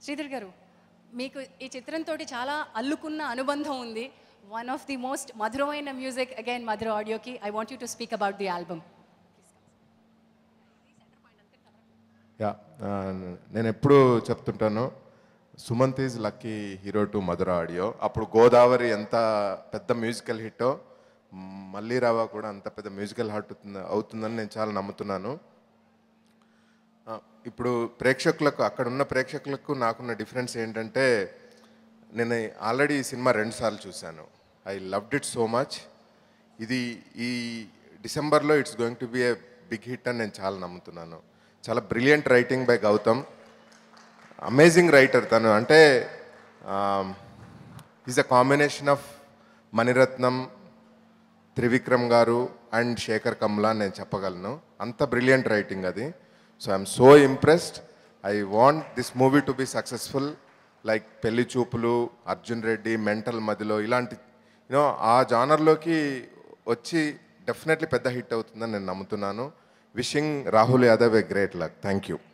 శ్రీధర్ గారు మీకు ఈ చిత్రంతో చాలా అల్లుకున్న అనుబంధం ఉంది వన్ ఆఫ్ ది మోస్ట్ మధురమైన మ్యూజిక్ అగైన్ మధుర ఆడియోకి I want you to speak about the album yeah ఆ, నేను ఎప్పుడు చెప్తుంటాను Sumanth is lucky hero to Madhura audio అప్పుడు గోదావరి ఎంత పెద్ద మ్యూజికల్ హిట్టో మళ్ళీ రావా కూడా అంత పెద్ద మ్యూజికల్ హిట్ అవుతుంది అవుతుందని నేను చాలా నమ్ముతున్నాను ఆ, ఇప్పుడు ప్రేక్షకులకు అక్కడ ఉన్న ప్రేక్షకులకు నాకున్న డిఫరెన్స్ ఏంటంటే నేను ఆల్రెడీ ఈ సినిమా రెండుసార్లు చూశాను I loved it so much ఇది ఈ డిసెంబర్లో it's going to be a big hit అని నేను చాలా నమ్ముతున్నాను చాలా brilliant writing by Gautam amazing writer తను అంటే is a combination of Maniratnam Trivikram garu and Shekhar Kammula అని నేను చెప్పగలను అంత బ్రిలియంట్ రైటింగ్ అది so I'm so impressed I want this movie to be successful like Pelli Choopulu Arjun Reddy mental మదిలో ఇలాంటి యూనో ఆ జానర్లోకి వచ్చి డెఫినెట్లీ పెద్ద హిట్ అవుతుందని నేను నమ్ముతున్నాను wishing Rahul Yadav a great luck thank you